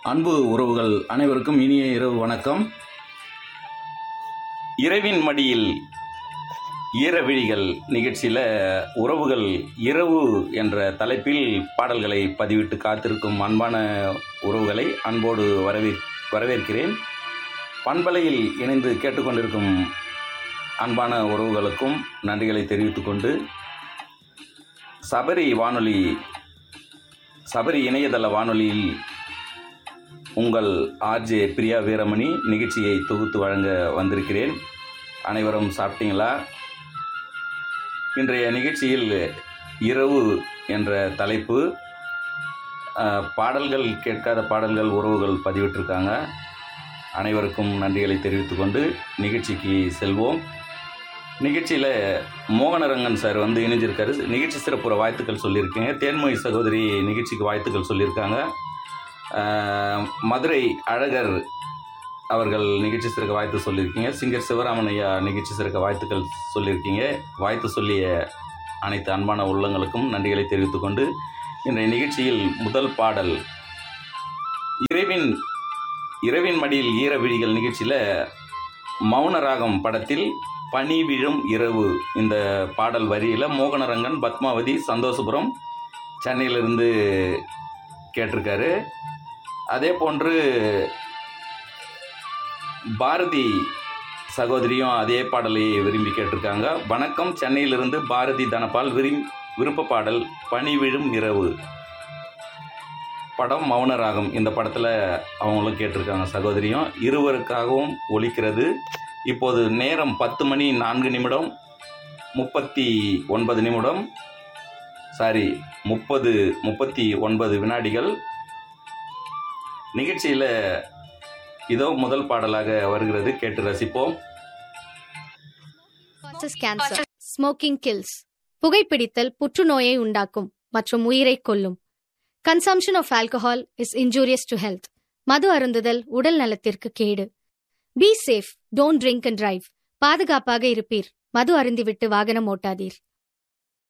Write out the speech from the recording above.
அன்பு உறவுகள் அனைவருக்கும் இனிய இரவு வணக்கம் இரவின் மடியில் ஈரவிழிகள் நிகழ்ச்சியில் உறவுகள் இரவு என்ற தலைப்பில் பாடல்களை பதிவிட்டு காத்திருக்கும் அன்பான உறவுகளை அன்போடு வரவே வரவேற்கிறேன் பண்பலையில் இணைந்து கேட்டுக்கொண்டிருக்கும் அன்பான உறவுகளுக்கும் நன்றிகளை தெரிவித்துக்கொண்டு சபரி வானொலி சபரி இணையதள வானொலியில் உங்கள் ஆர்ஜே பிரியா வீரமணி நிகழ்ச்சியை தொகுத்து வழங்க வந்திருக்கிறேன் அனைவரும் சாப்பிட்டீங்களா இன்றைய நிகழ்ச்சியில் இரவு என்ற தலைப்பு அஹ், பாடல்கள் கேட்காத பாடல்கள் உறவுகள் பதிவிட்டிருக்காங்க அனைவருக்கும் நன்றிகளை தெரிவித்துக்கொண்டு நிகழ்ச்சிக்கு செல்வோம் நிகழ்ச்சியில் மோகனரங்கன் சார் வந்து இணைஞ்சிருக்காரு நிகழ்ச்சி சிறப்புற வாழ்த்துக்கள் சொல்லியிருக்கீங்க தேன்மொழி சகோதரி நிகழ்ச்சிக்கு வாழ்த்துக்கள் சொல்லியிருக்காங்க ஆஹ், மதுரை அழகர் அவர்கள் நிகழ்ச்சி சிறக்க வாழ்த்து சொல்லியிருக்கீங்க சிங்கர் சிவராமன் ஐயா நிகழ்ச்சி சிறக்க வாழ்த்துக்கள் சொல்லியிருக்கீங்க வாழ்த்து சொல்லிய அனைத்து அன்பான உள்ளங்களுக்கும் நன்றிகளை தெரிவித்துக்கொண்டு இன்றைய நிகழ்ச்சியில் முதல் பாடல் இரவின் இரவின் மடியில் ஈர விழிகள் நிகழ்ச்சியில் மௌன ராகம் படத்தில் பனி விழும் இரவு இந்த பாடல் வரியில் மோகனரங்கன் பத்மாவதி சந்தோஷபுரம் சென்னையிலிருந்து கேட்டிருக்காரு அதே போன்று பாரதி சகோதரியும் அதே பாடலை விரும்பி கேட்டிருக்காங்க வணக்கம் சென்னையிலிருந்து பாரதி தனபால் விரும் விருப்ப பாடல் பனி விழும் இரவு படம் மௌனராகம் இந்த படத்தில் அவங்களும் கேட்டிருக்காங்க சகோதரியும் இருவருக்காகவும் ஒலிக்கிறது இப்போது நேரம் பத்து மணி நான்கு நிமிடம் முப்பத்தி ஒன்பது நிமிடம் சாரி முப்பது முப்பத்தி ஒன்பது வினாடிகள் நிகழ்ச்சியில் இதோ முதல் பாடலாக வருகிறது கேட்டு ரசிப்போம் causes cancer. Smoking kills. புகைப்பிடித்தல் புற்றுநோயை உண்டாக்கும் மற்றும் உயிரை கொல்லும் consumption of alcohol is injurious to health மது அருந்துதல் உடல் நலத்திற்கு கேடு be safe don't drink and drive பாதுகாப்பாக இருப்பீர் மது அருந்திவிட்டு வாகனம் ஓட்டாதீர்